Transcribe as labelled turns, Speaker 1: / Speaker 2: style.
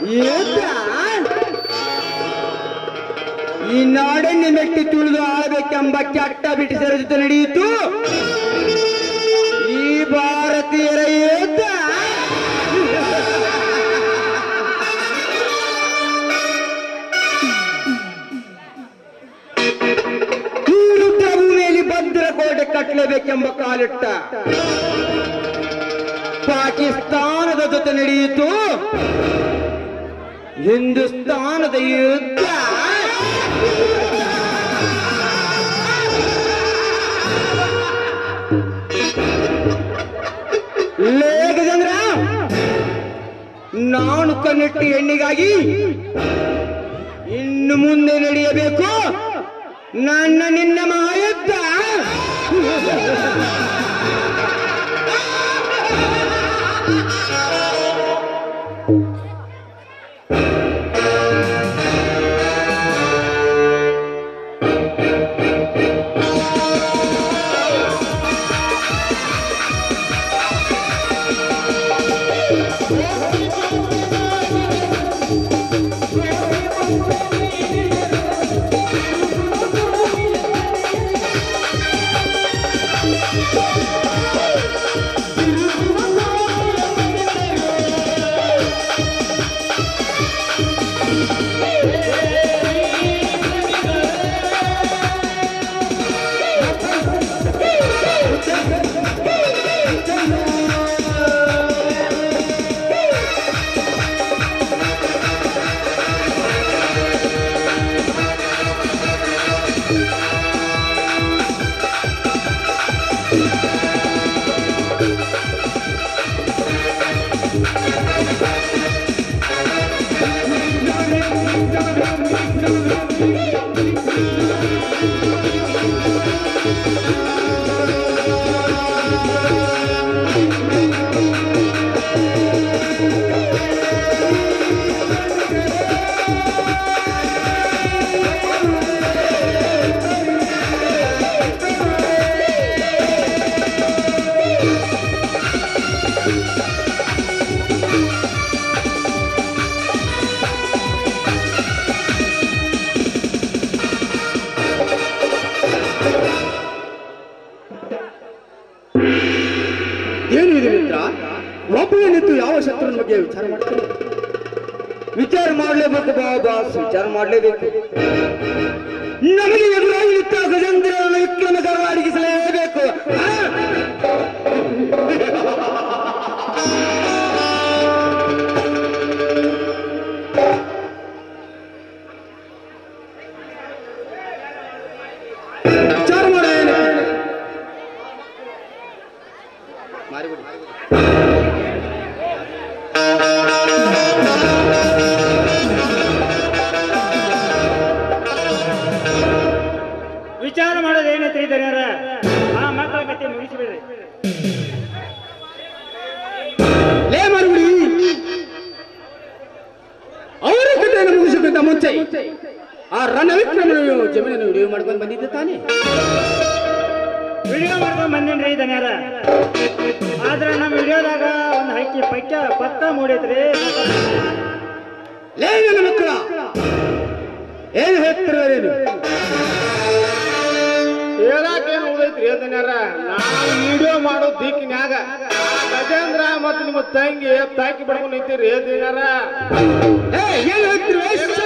Speaker 1: ಯುದ್ಧ ಈ ನಾಡನ್ನೇ ಮೆಟ್ಟಿ ತುಳಿದು ಆಳಬೇಕೆಂಬ ಕೆಟ್ಟ ಬ್ರಿಟಿಷರ ಜೊತೆ ನಡೆಯಿತು ಈ ಭಾರತೀಯರ ಯುದ್ಧ ಈ ರುದ್ರ ಭೂಮಿಯಲ್ಲಿ ಭದ್ರಕೋಟೆ ಕಟ್ಟಲೇಬೇಕೆಂಬ ಕಾಲಿಟ್ಟ ಪಾಕಿಸ್ತಾನದ ಜೊತೆ ನಡೆಯಿತು ಹಿಂದೂಸ್ತಾನದ ಯುದ್ಧ ಲೇಖಚಂದ್ರ ನಾನು ಕಣ್ಣಿಟ್ಟು ಹೆಣ್ಣಿಗಾಗಿ ಇನ್ನು ಮುಂದೆ ನಡೆಯಬೇಕು ನನ್ನ ನಿನ್ನ ಮಹಾಯುದ್ಧ
Speaker 2: ಏನು ಇದು ಮಿತ್ರ ಒಬ್ಬನೇ ನಿಂತು ಯಾವ ಶತ್ರುವಿನ ಬಗ್ಗೆ ವಿಚಾರ ಮಾಡ್ತಾರೆ
Speaker 1: ವಿಚಾರ ಮಾಡಲೇಬೇಕು ಬಾಸ್ ವಿಚಾರ ಮಾಡಲೇಬೇಕು ನಮಗೆ ಎದುರಾಗಿ ನಿಂತ ಗಜೇಂದ್ರನ ವಿಕ್ರಮಕರ ಅಡಗಿಸಲೇಬೇಕು ಆ?
Speaker 2: ವಿಚಾರ ಮಾಡ
Speaker 3: ವಿಚಾರ ಮಾಡೋದು ಏನೈತ್ರಿ ದರ್ಯಾರ ಆ ಮಕ್ಕಳ ಕತೆ ಮುಗಿಸಿಬಿಡ್ರಿ
Speaker 2: ಲೇ ಮರುಗುಡಿ ಅವರ ಕಥೆಯನ್ನು ಮುಗಿಸಕ್ಕಿಂತ ಮುಂಚೆ ಆ ರಣವಿಕ್ರಮನ ಜಮೀನನ್ನು ವಿಡಿಯೋ ಮಾಡ್ಕೊಂಡು ಬಂದಿದ್ದೆ ತಾನೇ
Speaker 3: ವಿಡಿಯೋ ಮಾಡ್ಕೊಂಡ್ ಬಂದೇನ್ರಿ ದನ್ಯಾರ ಆದ್ರ ನಮ್ಮ ವಿಡಿಯೋದಾಗ ಒಂದು ಹಕ್ಕಿ ಪಕ್ಕ ಪತ್ತ ಮೂಡೈತ್ರಿ
Speaker 2: ಲೇ ನನ್ನ ಮಕ್ಕಳ ಏನು ಹೇಳ್ತಿರೋರೇನು
Speaker 4: ಹೇಳಾಕೇನು ಉಳಿದೈತ್ರಿ ಅದನ್ಯಾರ ನಾವು ವಿಡಿಯೋ ಮಾಡೋ ದಿಕ್ಕಿನ್ಯಾಗ ಗಜೇಂದ್ರ ಮತ್ತು ನಿಮ್ಮ ತಂಗಿ ತಾಕಿ ಬಿಡ್ಕೊಂಡು ನಿಂತೀರಿ ದಿನಾರ
Speaker 2: ಏ, ಏನು ಹೇಳ್ತಿರೋ